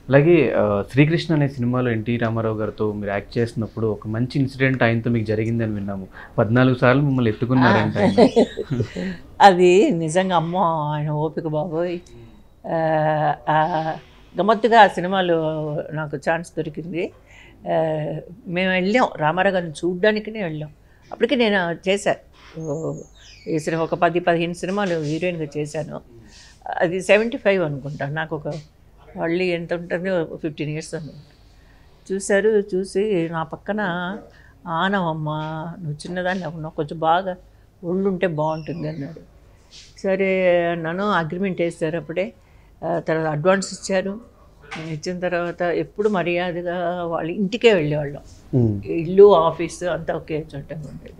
అలాగే ఆ, శ్రీకృష్ణ అనే సినిమాలో ఎన్టీ రామారావు గారితో మీరు యాక్ట్ చేస్తున్నప్పుడు ఒక మంచి ఇన్సిడెంట్ ఆయనతో మీకు జరిగిందని విన్నాము పద్నాలుగు సార్లు మిమ్మల్ని ఎత్తుకున్నారంట ఆయన. అది నిజంగా అమ్మో ఆయన ఓపిక బాబోయ్ ఆ, ఆ, గమ్మత్తుగా ఆ సినిమాలో నాకు ఛాన్స్ దొరికింది ఆ, మేము వెళ్ళాం రామారావు గారిని చూడ్డానికనే వెళ్ళాం అప్పటికి నేను చేశా ఓ, ఈ సినిమా ఒక పది పదిహేను సినిమాలు హీరోయిన్గా చేశాను అది సెవెంటీ ఫైవ్ అనుకుంటా నాకు ఒక మళ్ళీ ఎంత ఉంటుంది ఫిఫ్టీన్ ఇయర్స్ అనుకుంటా చూశారు చూసి నా పక్కన ఆనవమ్మా నువ్వు చిన్నదాన్ని ఉన్నావు కొంచెం బాగా ఒళ్ళుంటే బాగుంటుంది అన్నాడు సరే నన్ను అగ్రిమెంట్ వేస్తారు అప్పుడే ఆ, తర్వాత అడ్వాన్స్ ఇచ్చారు ఇచ్చిన తర్వాత ఎప్పుడు మర్యాదగా వాళ్ళ ఇంటికే వెళ్ళేవాళ్ళం ఉమ్. ఇల్లు ఆఫీసు అంతా ఒకే చోట ఉండేది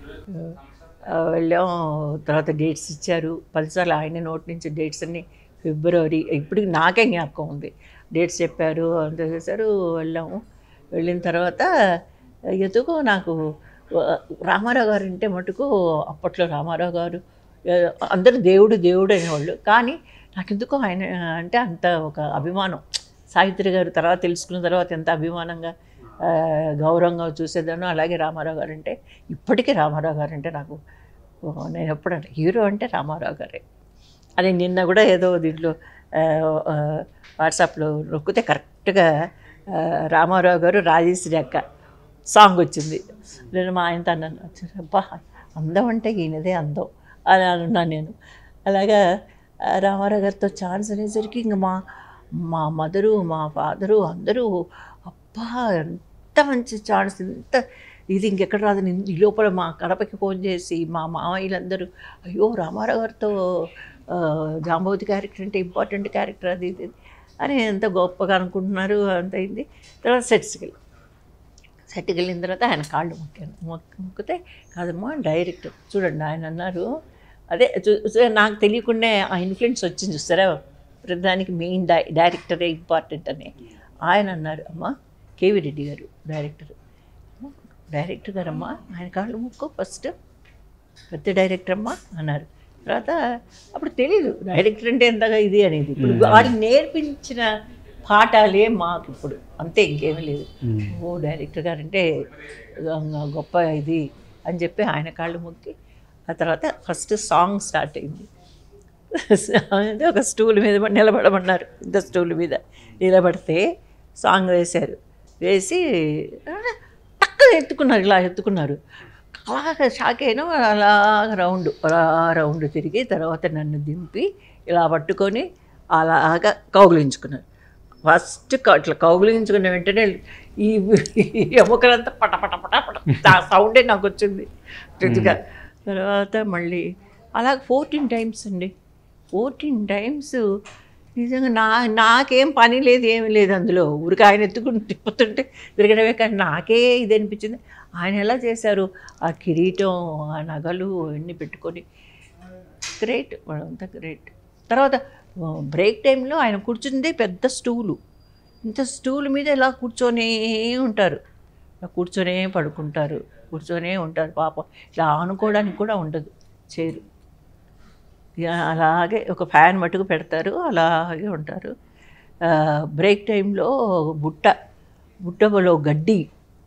ఆ, వెళ్ళాం తర్వాత డేట్స్ ఇచ్చారు పదిసార్లు ఆయన నోటి నుంచి డేట్స్ అన్ని ఫిబ్రవరి ఇప్పటికి నాకే జ్ఞాపకం ఉంది డేట్స్ చెప్పారు అంత చేశారు వెళ్ళాము వెళ్ళిన తర్వాత ఎందుకో నాకు ఆ, రామారావు గారు అంటే మటుకు అప్పట్లో రామారావు గారు ఆ, అందరూ దేవుడు దేవుడు అనేవాళ్ళు కానీ నాకు ఎందుకో ఆయన అంటే అంత ఒక అభిమానం సావిత్రి గారు తర్వాత తెలుసుకున్న తర్వాత ఎంత అభిమానంగా ఆ, గౌరవంగా చూసేదాను అలాగే రామారావు గారు అంటే ఇప్పటికీ రామారావు గారు అంటే నాకు ఓ, నేను ఎప్పుడంటే హీరో అంటే రామారావు గారే అది నిన్న కూడా ఏదో దీంట్లో ఆ, ఆ, వాట్సాప్లో నొక్కితే కరెక్ట్గా ఆ, రామారావు గారు రాజేశ్వరి అక్క సాంగ్ వచ్చింది నేను మా ఆయనతో అన్నాను అబ్బా అందం అంటే ఈయనదే అందం అని అన్నాను నేను అలాగా ఆ, రామారావు గారితో ఛాన్స్ అనేసరికి ఇంక మా మా మదరు మా ఫాదరు అందరూ అబ్బా ఎంత మంచి ఛాన్స్ ఎంత ఇది ఇంకెక్కడ రాదు నేను ఈ లోపల మా కడపకి ఫోన్ చేసి మా మామయ్యలందరూ అయ్యో రామారావు గారితో ఆ, జాంబవతి క్యారెక్టర్ అంటే ఇంపార్టెంట్ క్యారెక్టర్ అది ఇది అని ఎంత గొప్పగా అనుకుంటున్నారు అంత అయింది తర్వాత సెట్స్కి వెళ్ళి సెట్కి వెళ్ళిన తర్వాత ఆయన కాళ్ళు మొక్కాను మొక్క మొక్కితే కాదమ్మా డైరెక్ట్ చూడండి ఆయన అన్నారు అదే చూ- చూ- నాకు తెలియకుండా ఆ ఇన్ఫ్లుయెన్స్ వచ్చింది చూస్తారా ప్రతిదానికి మెయిన్ డై డైరెక్టరే ఇంపార్టెంట్ అని ఆయన అన్నారు అమ్మ కేవీ రెడ్డి గారు డైరెక్టర్ డైరెక్టర్ గారమ్మా ఆయన కాళ్ళు ముక్కు ఫస్ట్ పెద్ద డైరెక్టర్ అమ్మా అన్నారు తర్వాత అప్పుడు తెలీదు డైరెక్టర్ అంటే ఎంతగా ఇది అనేది ఇప్పుడు వాడికి నేర్పించిన పాఠాలే మాకు ఇప్పుడు అంతే ఇంకేమీ లేదు ఉమ్. ఓ డైరెక్టర్ గారు అంటే గొప్ప ఇది అని చెప్పి ఆయన కాళ్ళు మొక్కి ఆ తర్వాత ఫస్ట్ సాంగ్ స్టార్ట్ అయింది అంటే ఒక స్టూల్ మీద నిలబడమన్నారు ఇంత స్టూల్ మీద నిలబడితే సాంగ్ వేశారు వేసి టక్క ఎత్తుకున్నారు ఇలా ఎత్తుకున్నారు అలాగ షాక్ అయినా అలాగ రౌండ్ అలా రౌండ్ తిరిగి తర్వాత నన్ను దింపి ఇలా పట్టుకొని అలాగా కౌగులించుకున్నారు ఫస్ట్ క- ఇట్లా కౌగులించుకున్న వెంటనే ఈ ఈ ఎముకలంతా పట పట పట పట ఆ సౌండే నాకు వచ్చింది గట్టిగా. తర్వాత మళ్ళీ అలా ఫోర్టీన్ టైమ్స్ అండి ఫోర్టీన్ టైమ్స్ నిజంగా నా నాకేం పని లేదు ఏమీ లేదు అందులో ఊరికి ఆయన ఎత్తుకుని తిప్పుతుంటే తిరగడమే కానీ నాకే ఇది అనిపించింది ఆయన ఎలా చేశారు ఆ కిరీటం ఆ నగలు అన్నీ పెట్టుకొని గ్రేట్ అంతా గ్రేట్ తర్వాత బ్రేక్ టైంలో ఆయన కూర్చుందే పెద్ద స్టూలు ఇంత స్టూల్ మీద ఇలా కూర్చొనే ఉంటారు ఇలా కూర్చొనే పడుకుంటారు కూర్చొనే ఉంటారు పాపం ఇట్లా ఆనుకోవడానికి కూడా ఉండదు చేరు ఇక అలాగే ఒక ఫ్యాన్ మటుకు పెడతారు అలాగే ఉంటారు ఆ, బ్రేక్ టైంలో బుట్ట బుట్టలో గడ్డి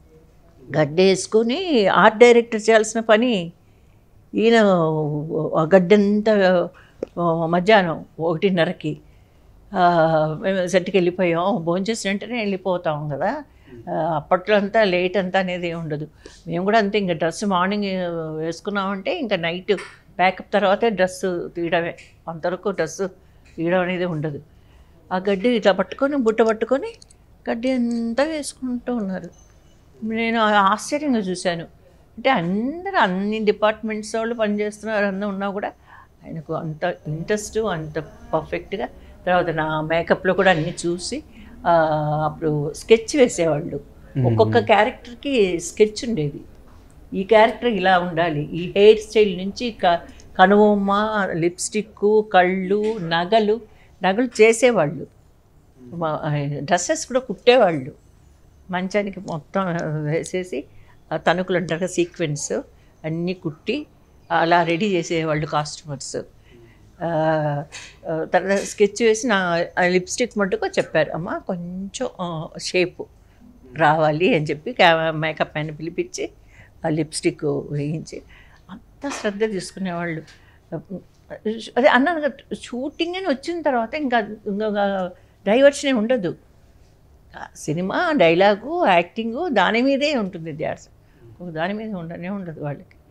గడ్డి వేసుకొని ఆర్ట్ డైరెక్టర్ చేయాల్సిన పని ఈయన ఆ గడ్డంతా ఆ, మధ్యాహ్నం ఒకటిన్నరకి ఆ, మేము సెట్కి వెళ్ళిపోయాం భోంచేసిన వెంటనే వెళ్ళిపోతాం కదా ఆ, అప్పట్లో అంతా లేట్ అంతా అనేది ఏమి ఉండదు మేము కూడా అంతే ఇంకా డ్రెస్ మార్నింగ్ వేసుకున్నామంటే ఇంకా నైట్ ప్యాకప్ తర్వాతే డ్రెస్ తీయడమే అంతవరకు డ్రెస్ తీయడం అనేది ఉండదు ఆ గడ్డి ఇట్లా పట్టుకొని బుట్ట పట్టుకొని గడ్డి అంతా వేసుకుంటూ ఉన్నారు నేను ఆశ్చర్యంగా చూశాను అంటే అందరూ అన్ని డిపార్ట్మెంట్స్ వాళ్ళు పనిచేస్తున్నారు అందరూ ఉన్నా కూడా ఆయనకు అంత ఇంట్రెస్ట్ అంత పర్ఫెక్ట్గా తర్వాత నా మేకప్లో కూడా అన్నీ చూసి ఆ, అప్పుడు స్కెచ్ వేసేవాళ్ళు ఒక్కొక్క క్యారెక్టర్కి స్కెచ్ ఉండేది ఈ క్యారెక్టర్ ఇలా ఉండాలి ఈ హెయిర్ స్టైల్ నుంచి క కనుబొమ్మ లిప్స్టిక్ కళ్ళు నగలు నగలు చేసేవాళ్ళు డ్రెస్సెస్ కూడా కుట్టేవాళ్ళు మంచానికి మొత్తం వేసేసి ఆ తణుకులు అంటారు సీక్వెన్స్ అన్నీ కుట్టి అలా రెడీ చేసేవాళ్ళు కాస్ట్యూమర్స్ ఆ, ఆ, తర్వాత స్కెచ్ వేసి నా లిప్స్టిక్ మట్టుకు చెప్పారు అమ్మ కొంచెం షేపు రావాలి అని చెప్పి క్యా- మేకప్ ఆయన పిలిపించి ఆ లిప్స్టిక్ వేయించి అంత శ్రద్ధ తీసుకునేవాళ్ళు అదే అన్నాను కదా షూటింగ్ అని వచ్చిన తర్వాత ఇంకా ఇంకా డైవర్షనే ఉండదు ఆ సినిమా డైలాగు యాక్టింగు దాని మీదే ఉంటుంది ధ్యాస ఒక దాని మీద ఉండనే ఉండదు వాళ్ళకి